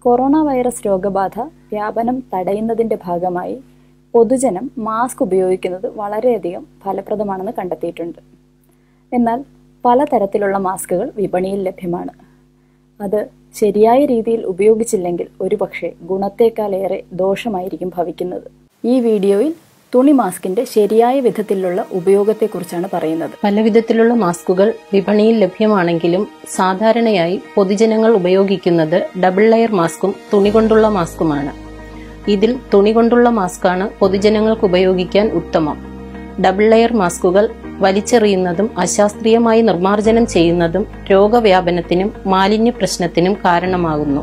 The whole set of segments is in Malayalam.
കൊറോണ വൈറസ് രോഗബാധ വ്യാപനം തടയുന്നതിന്റെ ഭാഗമായി പൊതുജനം മാസ്ക് ഉപയോഗിക്കുന്നത് വളരെയധികം ഫലപ്രദമാണെന്ന് കണ്ടെത്തിയിട്ടുണ്ട് എന്നാൽ പലതരത്തിലുള്ള മാസ്കുകൾ വിപണിയിൽ ലഭ്യമാണ് അത് ശരിയായ രീതിയിൽ ഉപയോഗിച്ചില്ലെങ്കിൽ ഒരുപക്ഷെ ഗുണത്തേക്കാളേറെ ദോഷമായിരിക്കും ഭവിക്കുന്നത് ഈ വീഡിയോയിൽ തുണി മാസ്കിന്റെ ശരിയായ വിധത്തിലുള്ള ഉപയോഗത്തെക്കുറിച്ചാണ് പറയുന്നത് പല വിധത്തിലുള്ള മാസ്കുകൾ വിപണിയിൽ ലഭ്യമാണെങ്കിലും സാധാരണയായി പൊതുജനങ്ങൾ ഉപയോഗിക്കുന്നത് ഡബിൾ ലെയർ മാസ്കും തുണി കൊണ്ടുള്ള മാസ്കുമാണ് ഇതിൽ തുണി കൊണ്ടുള്ള മാസ്കാണ് പൊതുജനങ്ങൾക്ക് ഉപയോഗിക്കാൻ ഉത്തമം ഡബിൾ ലെയർ മാസ്കുകൾ വലിച്ചെറിയുന്നതും അശാസ്ത്രീയമായി നിർമ്മാർജ്ജനം ചെയ്യുന്നതും രോഗവ്യാപനത്തിനും മാലിന്യ പ്രശ്നത്തിനും കാരണമാകുന്നു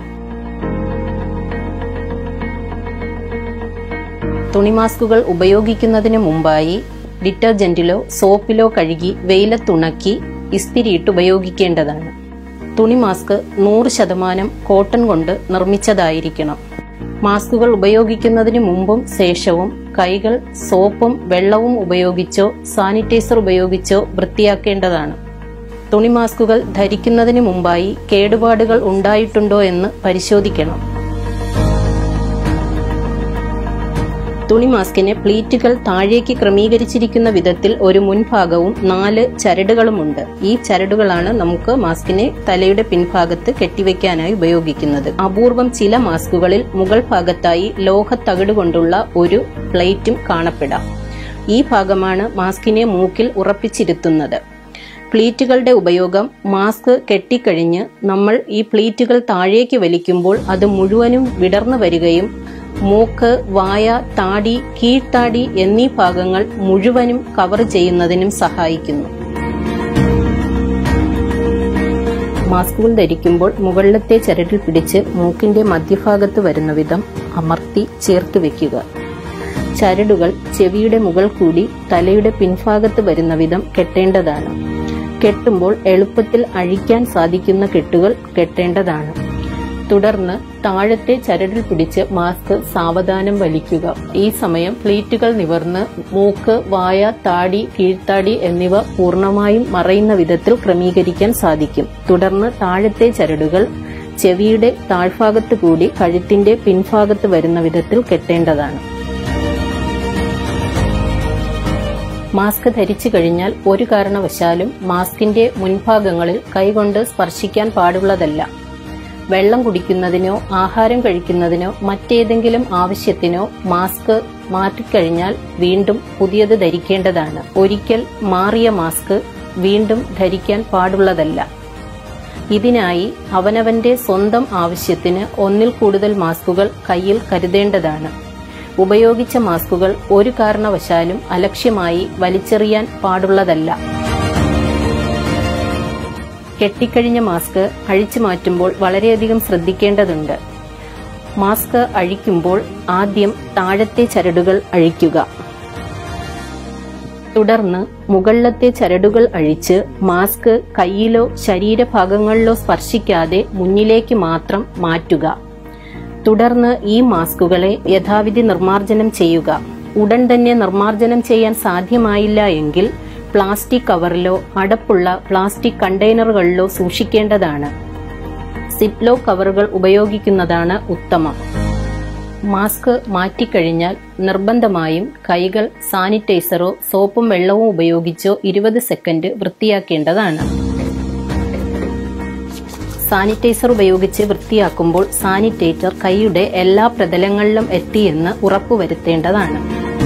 തുണി മാസ്കുകൾ ഉപയോഗിക്കുന്നതിന് മുമ്പായി ഡിറ്റർജന്റിലോ സോപ്പിലോ കഴുകി വെയിലത്തുണക്കി ഇസ്തിരിയിട്ട് ഉപയോഗിക്കേണ്ടതാണ് തുണി മാസ്ക് നൂറ് ശതമാനം കോട്ടൺ കൊണ്ട് നിർമ്മിച്ചതായിരിക്കണം മാസ്കുകൾ ഉപയോഗിക്കുന്നതിന് മുമ്പും ശേഷവും കൈകൾ സോപ്പും വെള്ളവും ഉപയോഗിച്ചോ സാനിറ്റൈസർ ഉപയോഗിച്ചോ വൃത്തിയാക്കേണ്ടതാണ് തുണി മാസ്കുകൾ ധരിക്കുന്നതിന് മുമ്പായി കേടുപാടുകൾ ഉണ്ടായിട്ടുണ്ടോ എന്ന് പരിശോധിക്കണം തുണി മാസ്കിന് പ്ലീറ്റുകൾ താഴേക്ക് ക്രമീകരിച്ചിരിക്കുന്ന വിധത്തിൽ ഒരു മുൻഭാഗവും നാല് ചരടുകളുമുണ്ട് ഈ ചരടുകളാണ് നമുക്ക് മാസ്കിനെ തലയുടെ പിൻഭാഗത്ത് കെട്ടിവെക്കാനായി ഉപയോഗിക്കുന്നത് അപൂർവം ചില മാസ്കുകളിൽ മുകൾ ഭാഗത്തായി ലോഹ തകിട് കൊണ്ടുള്ള ഒരു പ്ലേറ്റും കാണപ്പെടാം ഈ ഭാഗമാണ് മാസ്കിനെ മൂക്കിൽ ഉറപ്പിച്ചിരുത്തുന്നത് പ്ലീറ്റുകളുടെ ഉപയോഗം മാസ്ക് കെട്ടിക്കഴിഞ്ഞ് നമ്മൾ ഈ പ്ലീറ്റുകൾ താഴേക്ക് വലിക്കുമ്പോൾ അത് മുഴുവനും വിടർന്നു വരികയും മൂക്ക് വായ താടി കീഴ്ത്താടി എന്നീ ഭാഗങ്ങൾ മുഴുവനും കവർ ചെയ്യുന്നതിനും സഹായിക്കുന്നു മാസ്കുകൾ ധരിക്കുമ്പോൾ മുകളിലത്തെ ചരടിൽ പിടിച്ച് മൂക്കിന്റെ മധ്യഭാഗത്ത് വരുന്ന വിധം അമർത്തി ചേർത്ത് വെക്കുക ചരടുകൾ ചെവിയുടെ മുകൾ കൂടി തലയുടെ പിൻഭാഗത്ത് വരുന്ന വിധം കെട്ടേണ്ടതാണ് കെട്ടുമ്പോൾ എളുപ്പത്തിൽ അഴിക്കാൻ സാധിക്കുന്ന കെട്ടുകൾ കെട്ടേണ്ടതാണ് തുടർന്ന് താഴത്തെ ചരടിൽ പിടിച്ച് മാസ്ക് സാവധാനം വലിക്കുക ഈ സമയം പ്ലീറ്റുകൾ നിവർന്ന് മൂക്ക് വായ താടി കീഴ്ത്താടി എന്നിവ പൂർണ്ണമായും മറയുന്ന വിധത്തിൽ ക്രമീകരിക്കാൻ സാധിക്കും തുടർന്ന് താഴത്തെ ചരടുകൾ ചെവിയുടെ താഴ്ഭാഗത്ത് കൂടി കഴുത്തിന്റെ പിൻഭാഗത്ത് വരുന്ന വിധത്തിൽ കെട്ടേണ്ടതാണ് മാസ്ക് ധരിച്ചു കഴിഞ്ഞാൽ ഒരു കാരണവശാലും മാസ്കിന്റെ മുൻഭാഗങ്ങളിൽ കൈകൊണ്ട് സ്പർശിക്കാൻ പാടുള്ളതല്ല വെള്ളം കുടിക്കുന്നതിനോ ആഹാരം കഴിക്കുന്നതിനോ മറ്റേതെങ്കിലും ആവശ്യത്തിനോ മാസ്ക് മാറ്റിക്കഴിഞ്ഞാൽ വീണ്ടും പുതിയത് ധരിക്കേണ്ടതാണ് ഒരിക്കൽ മാറിയ മാസ്ക് വീണ്ടും ധരിക്കാൻ പാടുള്ളതല്ല ഇതിനായി അവനവന്റെ സ്വന്തം ആവശ്യത്തിന് ഒന്നിൽ കൂടുതൽ മാസ്കുകൾ കയ്യിൽ കരുതേണ്ടതാണ് ഉപയോഗിച്ച മാസ്കുകൾ ഒരു കാരണവശാലും അലക്ഷ്യമായി വലിച്ചെറിയാൻ പാടുള്ളതല്ല കെട്ടിക്കഴിഞ്ഞ മാസ്ക് അഴിച്ചു മാറ്റുമ്പോൾ വളരെയധികം ശ്രദ്ധിക്കേണ്ടതുണ്ട് മാസ്ക് അഴിക്കുമ്പോൾ ആദ്യം താഴത്തെ ചരടുകൾ അഴിക്കുക തുടർന്ന് മുകളിലത്തെ ചരടുകൾ അഴിച്ച് മാസ്ക് കയ്യിലോ ശരീരഭാഗങ്ങളിലോ സ്പർശിക്കാതെ മുന്നിലേക്ക് മാത്രം മാറ്റുക തുടർന്ന് ഈ മാസ്കുകളെ യഥാവിധി നിർമ്മാർജ്ജനം ചെയ്യുക ഉടൻ തന്നെ നിർമ്മാർജ്ജനം ചെയ്യാൻ സാധ്യമായില്ല എങ്കിൽ പ്ലാസ്റ്റിക് കവറിലോ അടപ്പുള്ള പ്ലാസ്റ്റിക് കണ്ടെയ്നറുകളിലോ സൂക്ഷിക്കേണ്ടതാണ് സിപ്ലോ കവറുകൾ ഉപയോഗിക്കുന്നതാണ് ഉത്തമം മാസ്ക് മാറ്റിക്കഴിഞ്ഞാൽ നിർബന്ധമായും കൈകൾ സാനിറ്റൈസറോ സോപ്പും വെള്ളവും ഉപയോഗിച്ചോ ഇരുപത് സെക്കൻഡ് വൃത്തിയാക്കേണ്ടതാണ് സാനിറ്റൈസർ ഉപയോഗിച്ച് വൃത്തിയാക്കുമ്പോൾ സാനിറ്റൈസർ കൈയുടെ എല്ലാ പ്രതലങ്ങളിലും എത്തിയെന്ന് ഉറപ്പുവരുത്തേണ്ടതാണ്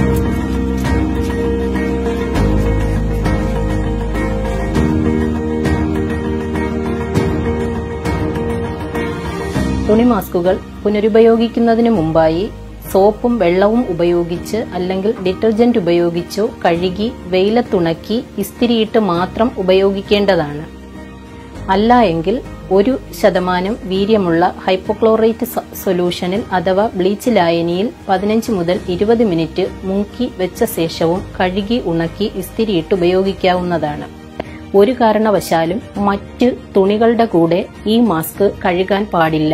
തുണി മാസ്കുകൾ പുനരുപയോഗിക്കുന്നതിന് മുമ്പായി സോപ്പും വെള്ളവും ഉപയോഗിച്ച് അല്ലെങ്കിൽ ഡിറ്റർജന്റ് ഉപയോഗിച്ചോ കഴുകി വെയിലത്തുണക്കി ഇസ്തിരിയിട്ട് മാത്രം ഉപയോഗിക്കേണ്ടതാണ് അല്ല എങ്കിൽ ഒരു ശതമാനം വീര്യമുള്ള ഹൈപ്പോക്ലോറേറ്റ് സൊല്യൂഷനിൽ അഥവാ ബ്ലീച്ച് ലായനിയിൽ പതിനഞ്ച് മുതൽ ഇരുപത് മിനിറ്റ് മുക്കി വെച്ച ശേഷവും കഴുകി ഉണക്കി ഇസ്തിരിയിട്ട് ഉപയോഗിക്കാവുന്നതാണ് ഒരു കാരണവശാലും മറ്റ് തുണികളുടെ കൂടെ ഈ മാസ്ക് കഴുകാൻ പാടില്ല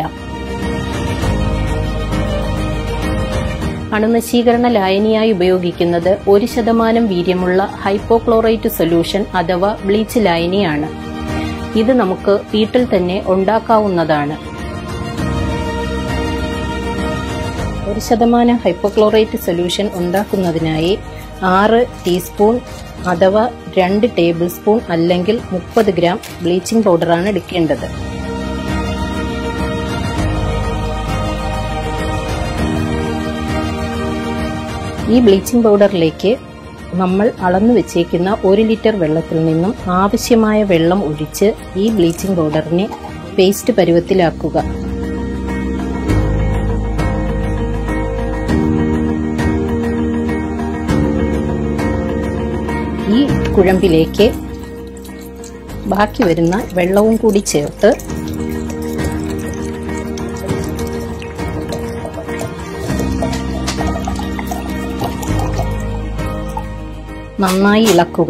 അണുനശീകരണ ലായനിയായി ഉപയോഗിക്കുന്നത് ഒരു ശതമാനം വീര്യമുള്ള ഹൈപ്പോക്ലോറേറ്റ് സൊല്യൂഷൻ അഥവാ ബ്ലീച്ച് ലായനിയാണ് ഇത് നമുക്ക് വീട്ടിൽ തന്നെ ഉണ്ടാക്കാവുന്നതാണ് ഒരു ശതമാനം ഹൈപ്പോക്ലോറേറ്റ് സൊല്യൂഷൻ ഉണ്ടാക്കുന്നതിനായി ആറ് ടീസ്പൂൺ അഥവാ രണ്ട് ടേബിൾ സ്പൂൺ അല്ലെങ്കിൽ മുപ്പത് ഗ്രാം ബ്ലീച്ചിംഗ് പൗഡറാണ് എടുക്കേണ്ടത് ഈ ബ്ലീച്ചിംഗ് പൗഡറിലേക്ക് നമ്മൾ അളന്നു വെച്ചേക്കുന്ന ഒരു ലിറ്റർ വെള്ളത്തിൽ നിന്നും ആവശ്യമായ വെള്ളം ഒഴിച്ച് ഈ ബ്ലീച്ചിംഗ് പൗഡറിനെ പേസ്റ്റ് പരുവത്തിലാക്കുക ഈ കുഴമ്പിലേക്ക് ബാക്കി വരുന്ന വെള്ളവും കൂടി ചേർത്ത് നന്നായി ഇളക്കുക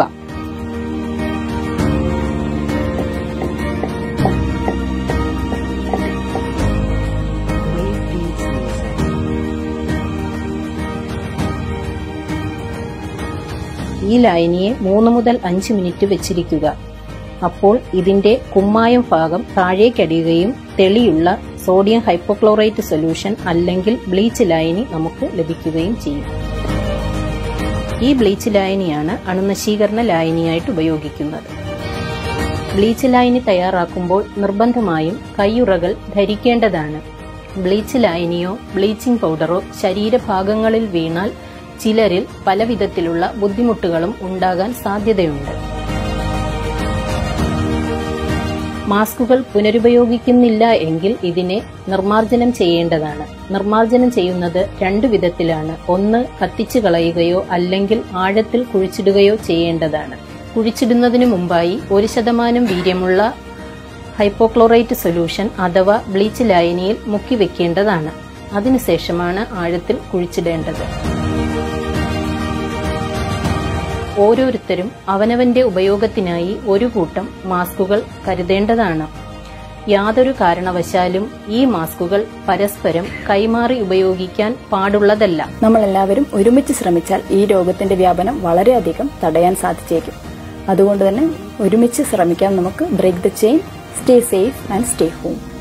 ഈ ലായനിയെ മൂന്ന് മുതൽ അഞ്ച് മിനിറ്റ് വെച്ചിരിക്കുക അപ്പോൾ ഇതിന്റെ കുമ്മായം ഭാഗം താഴേക്കടിയുകയും തെളിയുള്ള സോഡിയം ഹൈപ്പോക്ലോറേറ്റ് സൊല്യൂഷൻ അല്ലെങ്കിൽ ബ്ലീച്ച് ലായനി നമുക്ക് ലഭിക്കുകയും ചെയ്യും ഈ ബ്ലീച്ച് ലായനിയാണ് അണുനശീകരണ ലായനിയായിട്ട് ഉപയോഗിക്കുന്നത് ബ്ലീച്ച് ലായനി തയ്യാറാക്കുമ്പോൾ നിർബന്ധമായും കൈയുറകൾ ധരിക്കേണ്ടതാണ് ബ്ലീച്ച് ലായനിയോ ബ്ലീച്ചിംഗ് പൗഡറോ ശരീരഭാഗങ്ങളിൽ വീണാൽ ചിലരിൽ പലവിധത്തിലുള്ള ബുദ്ധിമുട്ടുകളും ഉണ്ടാകാൻ സാധ്യതയുണ്ട് മാസ്കുകൾ പുനരുപയോഗിക്കുന്നില്ല എങ്കിൽ ഇതിനെ നിർമ്മാർജ്ജനം ചെയ്യേണ്ടതാണ് നിർമ്മാർജ്ജനം ചെയ്യുന്നത് രണ്ടു വിധത്തിലാണ് ഒന്ന് കത്തിച്ചു കളയുകയോ അല്ലെങ്കിൽ ആഴത്തിൽ കുഴിച്ചിടുകയോ ചെയ്യേണ്ടതാണ് കുഴിച്ചിടുന്നതിനു മുമ്പായി ഒരു ശതമാനം വീര്യമുള്ള ഹൈപ്പോക്ലോറേറ്റ് സൊല്യൂഷൻ അഥവാ ബ്ലീച്ച് ലായനിയിൽ മുക്കി വെക്കേണ്ടതാണ് അതിനുശേഷമാണ് ആഴത്തിൽ കുഴിച്ചിടേണ്ടത് ഓരോരുത്തരും അവനവന്റെ ഉപയോഗത്തിനായി ഒരു കൂട്ടം മാസ്കുകൾ കരുതേണ്ടതാണ് യാതൊരു കാരണവശാലും ഈ മാസ്കുകൾ പരസ്പരം കൈമാറി ഉപയോഗിക്കാൻ പാടുള്ളതല്ല നമ്മളെല്ലാവരും ഒരുമിച്ച് ശ്രമിച്ചാൽ ഈ രോഗത്തിന്റെ വ്യാപനം വളരെയധികം തടയാൻ സാധിച്ചേക്കും അതുകൊണ്ട് തന്നെ ഒരുമിച്ച് ശ്രമിക്കാം നമുക്ക് break the chain stay safe and stay home